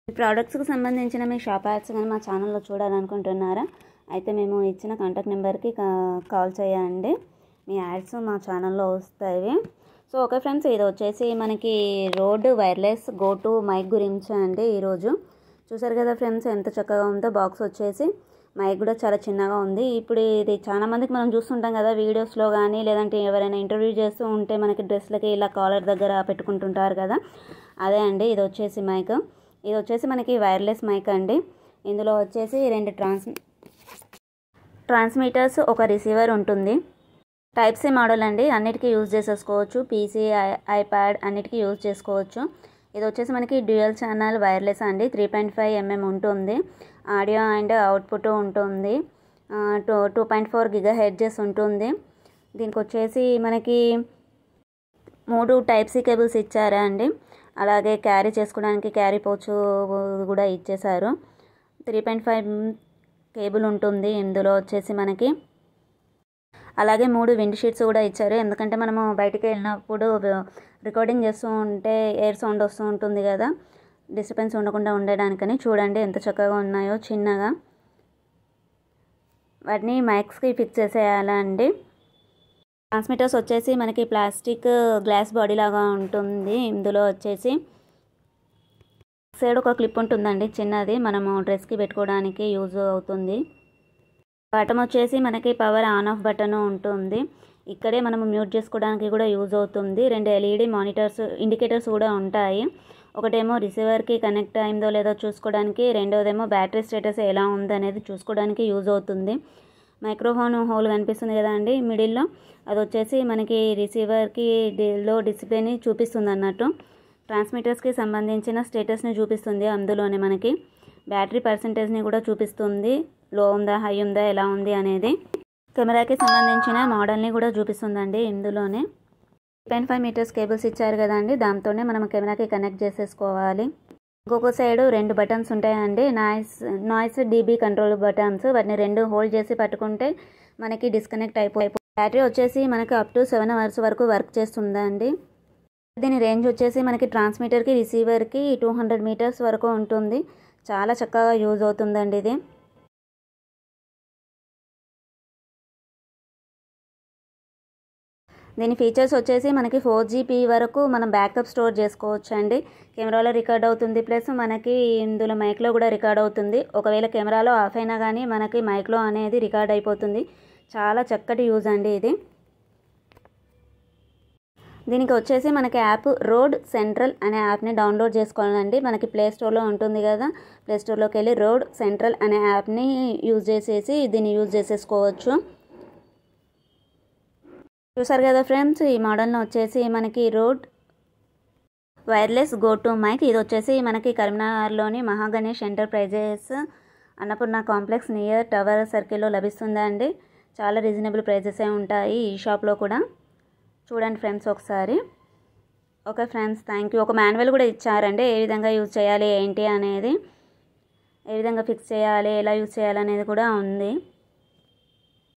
ఈ ప్రోడక్ట్స్కి సంబంధించిన మీ shop ads కానీ మా ఛానల్లో చూడాలనుకుంటున్నారా అయితే మేము ఇచ్చిన కాంటాక్ట్ నెంబర్కి కా- కాల్ చేయండి మీ యాడ్స్ మా ఛానల్లో వస్తాయి సో ఓకే ఫ్రెండ్స్ ఇది వచ్చేసి మనకి Rode wireless go two mic గురించి అండి ఈరోజు చూసారు కదా ఫ్రెండ్స్ ఎంత చక్కగా ఉందో బాక్స్ వచ్చేసి మైక్ కూడా చాలా చిన్నగా ఉంది ఇప్పుడు ఇది చాలా మందికి మనం చూస్తుంటాం కదా వీడియోస్లో కానీ లేదంటే ఎవరైనా ఇంటర్వ్యూ చేస్తూ ఉంటే మనకి డ్రెస్లకి ఇలా కాలర్ దగ్గర పెట్టుకుంటుంటారు కదా అదే అండి ఇది వచ్చేసి మైక్ ఇది వచ్చేసి మనకి వైర్లెస్ మైక్ అండి ఇందులో వచ్చేసి రెండు ట్రాన్స్ ట్రాన్స్మిటర్స్ ఒక రిసీవర్ ఉంటుంది టైప్ సి మోడల్ అండి అన్నిటికీ యూజ్ చేసేసుకోవచ్చు పీసీ ఐప్యాడ్ అన్నిటికీ యూజ్ చేసుకోవచ్చు ఇది వచ్చేసి మనకి డ్యూయల్ ఛానల్ వైర్లెస్ అండి త్రీ పాయింట్ ఫైవ్ ఎంఎం ఉంటుంది ఆడియో అండ్ అవుట్పుట్ ఉంటుంది two two point four giga hertz ఉంటుంది దీనికి వచ్చేసి మనకి మూడు టైప్ సి కేబుల్స్ ఇచ్చారా అండి అలాగే క్యారీ చేసుకోవడానికి క్యారీ పౌచ్ కూడా ఇచ్చేశారు త్రీ పాయింట్ ఫైవ్ కేబుల్ ఉంటుంది ఇందులో వచ్చేసి మనకి అలాగే మూడు విండ్ షీట్స్ కూడా ఇచ్చారు ఎందుకంటే మనము బయటికి వెళ్ళినప్పుడు రికార్డింగ్ చేస్తూ ఉంటే ఎయిర్ సౌండ్ వస్తూ ఉంటుంది కదా డిస్టర్బెన్స్ ఉండకుండా ఉండడానికని చూడండి ఎంత చక్కగా ఉన్నాయో చిన్నగా వాటిని మైక్స్కి ఫిక్స్ చేసేయాలా అండి ట్రాన్స్మిటర్స్ వచ్చేసి మనకి ప్లాస్టిక్ గ్లాస్ బాడీ లాగా ఉంటుంది ఇందులో వచ్చేసి సైడ్ ఒక క్లిప్ ఉంటుందండి చిన్నది మనము డ్రెస్కి పెట్టుకోవడానికి యూజ్ అవుతుంది బటన్ వచ్చేసి మనకి పవర్ ఆన్ ఆఫ్ బటన్ ఉంటుంది ఇక్కడే మనం మ్యూట్ చేసుకోవడానికి కూడా యూజ్ అవుతుంది రెండు ఎల్ఈడి మానిటర్స్ ఇండికేటర్స్ కూడా ఉంటాయి ఒకటేమో రిసీవర్కి కనెక్ట్ అయిందో లేదో చూసుకోవడానికి రెండోదేమో బ్యాటరీ స్టేటస్ ఎలా ఉందనేది చూసుకోవడానికి యూజ్ అవుతుంది మైక్రోఫోన్ హోల్ కనిపిస్తుంది కదా అండి మిడిల్లో అది వచ్చేసి మనకి రిసీవర్కి లో డిస్ప్లేని చూపిస్తుంది అన్నట్టు ట్రాన్స్మిటర్స్కి సంబంధించిన స్టేటస్ని చూపిస్తుంది అందులోనే మనకి బ్యాటరీ పర్సంటేజ్ని కూడా చూపిస్తుంది లో ఉందా హై ఉందా ఎలా ఉంది అనేది కెమెరాకి సంబంధించిన మోడల్ని కూడా చూపిస్తుందండి ఇందులోనే పాయింట్ ఫైవ్ మీటర్స్ కేబుల్స్ ఇచ్చారు కదండి దాంతోనే మనం కెమెరాకి కనెక్ట్ చేసేసుకోవాలి ఇంకొక సైడ్ రెండు బటన్స్ ఉంటాయండి noise noise dB control buttons వాటిని రెండు హోల్డ్ చేసి పట్టుకుంటే మనకి డిస్కనెక్ట్ అయిపోయి బ్యాటరీ వచ్చేసి మనకి అప్ టు సెవెన్ అవర్స్ వరకు వర్క్ చేస్తుందండి దీని రేంజ్ వచ్చేసి మనకి ట్రాన్స్మిటర్కి రిసీవర్కి టూ హండ్రెడ్ మీటర్స్ వరకు ఉంటుంది చాలా చక్కగా యూజ్ అవుతుందండి ఇది దీని ఫీచర్స్ వచ్చేసి మనకి ఫోర్ జీబీ వరకు మనం బ్యాకప్ స్టోర్ చేసుకోవచ్చు అండి కెమెరాలో రికార్డ్ అవుతుంది ప్లస్ మనకి ఇందులో మైక్లో కూడా రికార్డ్ అవుతుంది ఒకవేళ కెమెరాలో ఆఫ్ అయినా కానీ మనకి మైక్లో అనేది రికార్డ్ అయిపోతుంది చాలా చక్కటి యూజ్ అండి ఇది దీనికి వచ్చేసి మనకి యాప్ రోడ్ సెంట్రల్ అనే యాప్ని డౌన్లోడ్ చేసుకోవాలండి మనకి ప్లే స్టోర్లో ఉంటుంది కదా ప్లే స్టోర్లోకి వెళ్ళి రోడ్ సెంట్రల్ అనే యాప్ని యూజ్ చేసేసి దీన్ని యూజ్ చేసేసుకోవచ్చు చూసారు కదా ఫ్రెండ్స్ ఈ మోడల్ని వచ్చేసి మనకి Rode wireless go two mic ఇది వచ్చేసి మనకి కరీంనగర్లోని Mahaganesh enterprises Annapurna complex near tower సర్కిల్లో లభిస్తుందండి చాలా రీజనబుల్ ప్రైజెసే ఉంటాయి ఈ షాప్లో కూడా చూడండి ఫ్రెండ్స్ ఒకసారి ఓకే ఫ్రెండ్స్ థ్యాంక్ యూ ఒక మాన్యువల్ కూడా ఇచ్చారండి ఏ విధంగా యూజ్ చేయాలి ఏంటి అనేది ఏ విధంగా ఫిక్స్ చేయాలి ఎలా యూజ్ చేయాలి అనేది కూడా ఉంది